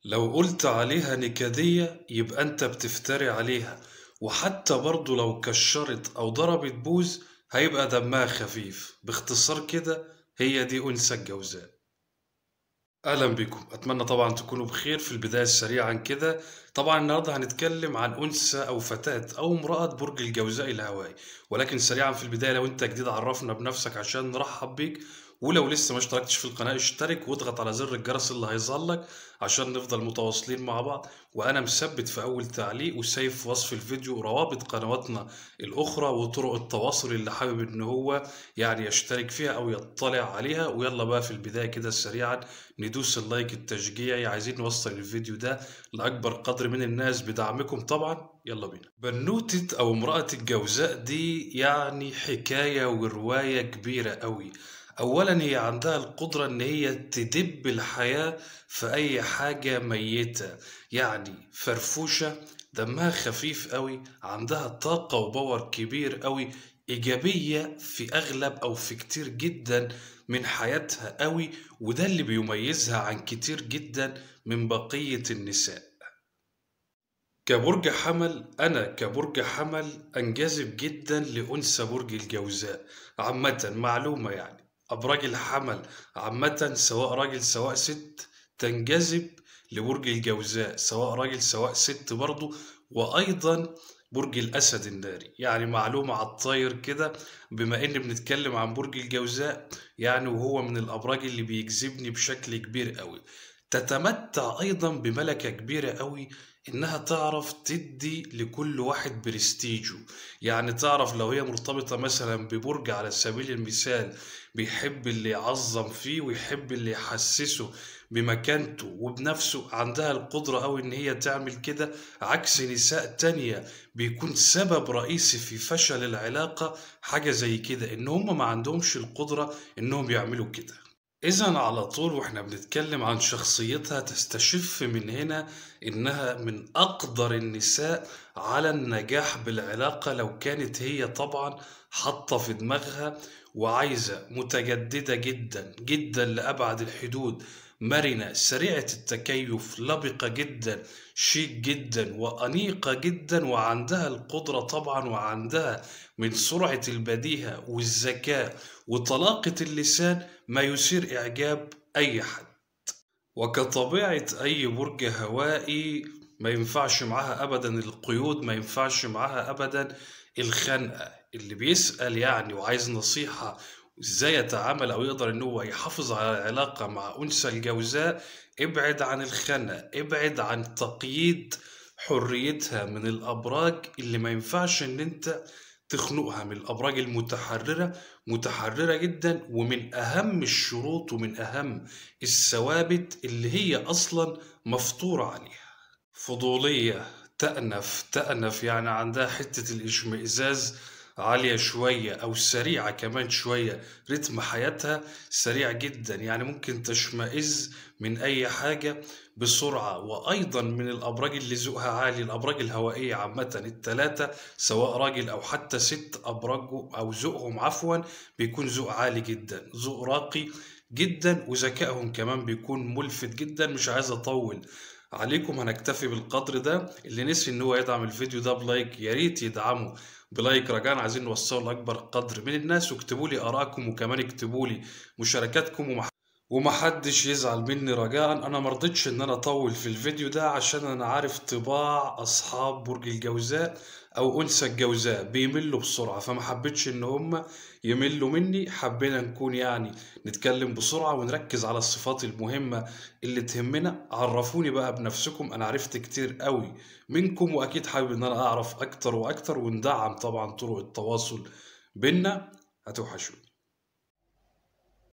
لو قلت عليها نكدية يبقى انت بتفتري عليها وحتى برضو لو كشرت او ضربت بوز هيبقى دمها خفيف باختصار كده هي دي أنثى الجوزاء اهلا بكم اتمنى طبعا تكونوا بخير في البدايه سريعا كده طبعا النهارده هنتكلم عن انثى او فتاه او امراه برج الجوزاء الهوائي ولكن سريعا في البدايه لو انت جديد عرفنا بنفسك عشان نرحب بيك ولو لسه ما اشتركتش في القناه اشترك واضغط على زر الجرس اللي هيظهر لك عشان نفضل متواصلين مع بعض وانا مثبت في اول تعليق وسايب في وصف الفيديو روابط قنواتنا الاخرى وطرق التواصل اللي حابب ان هو يعني يشترك فيها او يطلع عليها ويلا بقى في البدايه كده سريعا ندوس اللايك التشجيعي عايزين نوصل الفيديو ده لاكبر قدر من الناس بدعمكم طبعا يلا بينا بنوتة او امرأة الجوزاء دي يعني حكاية ورواية كبيرة قوي اولا هي عندها القدرة ان هي تدب الحياة في اي حاجة ميتة يعني فرفوشة دمها خفيف قوي عندها طاقة وباور كبير قوي إيجابية في أغلب أو في كتير جدا من حياتها قوي وده اللي بيميزها عن كتير جدا من بقية النساء كبرج حمل أنا كبرج حمل أنجذب جدا لأنثى برج الجوزاء عامة معلومة يعني أبراج الحمل عامة سواء راجل سواء ست تنجذب لبرج الجوزاء سواء راجل سواء ست برضه وأيضا برج الأسد الناري يعني معلومة على الطاير كده بما إن بنتكلم عن برج الجوزاء يعني وهو من الأبراج اللي بيجذبني بشكل كبير قوي تتمتع أيضا بملكة كبيرة قوي إنها تعرف تدي لكل واحد برستيجه يعني تعرف لو هي مرتبطة مثلا ببرج على سبيل المثال بيحب اللي يعظم فيه ويحب اللي يحسسه بمكانته وبنفسه عندها القدرة أو إن هي تعمل كده عكس نساء تانية بيكون سبب رئيسي في فشل العلاقة حاجة زي كده إن هم ما عندهمش القدرة إنهم يعملوا كده إذا على طول وإحنا بنتكلم عن شخصيتها تستشف من هنا إنها من أقدر النساء على النجاح بالعلاقة لو كانت هي طبعا حاطة في دماغها وعايزة متجددة جدا جدا لأبعد الحدود مرنة سريعة التكيف لبقة جدا شيك جدا وأنيقة جدا وعندها القدرة طبعا وعندها من سرعة البديهة والذكاء وطلاقة اللسان ما يثير إعجاب أي حد وكطبيعة أي برج هوائي ما ينفعش معاها أبدا القيود ما ينفعش معاها أبدا الخنقة اللي بيسأل يعني وعايز نصيحة ازاي يتعامل او يقدر ان هو يحافظ على العلاقة مع انثى الجوزاء ابعد عن الخنقة ابعد عن تقييد حريتها من الابراج اللي ما ينفعش ان انت تخنقها من الابراج المتحررة متحررة جدا ومن اهم الشروط ومن اهم الثوابت اللي هي اصلا مفطورة عليها فضولية تأنف تأنف يعني عندها حتة الاشمئزاز عالية شوية أو سريعة كمان شوية رتم حياتها سريع جدا يعني ممكن تشمئز من أي حاجة بسرعة وأيضا من الأبراج اللي ذوقها عالي الأبراج الهوائية عامة التلاتة سواء راجل أو حتى ست أبراج أو ذوقهم عفوا بيكون ذوق عالي جدا ذوق راقي جدا وذكائهم كمان بيكون ملفت جدا مش عايز أطول عليكم هنكتفي بالقدر ده اللي نسي ان هو يدعم الفيديو ده بلايك يا ريت يدعمه بلايك رجاء عايزين نوصله لاكبر قدر من الناس واكتبوا لي ارائكم وكمان اكتبوا لي مشاركاتكم ومح... ومحدش يزعل مني رجاء انا مرضتش ان انا اطول في الفيديو ده عشان انا عارف طباع اصحاب برج الجوزاء او انثى الجوزاء بيملوا بسرعه فما حبيتش ان هم يملوا مني حبينا نكون يعني نتكلم بسرعه ونركز على الصفات المهمه اللي تهمنا عرفوني بقى بنفسكم انا عرفت كتير قوي منكم واكيد حابب ان انا اعرف اكتر واكتر وندعم طبعا طرق التواصل بينا هتوحشوني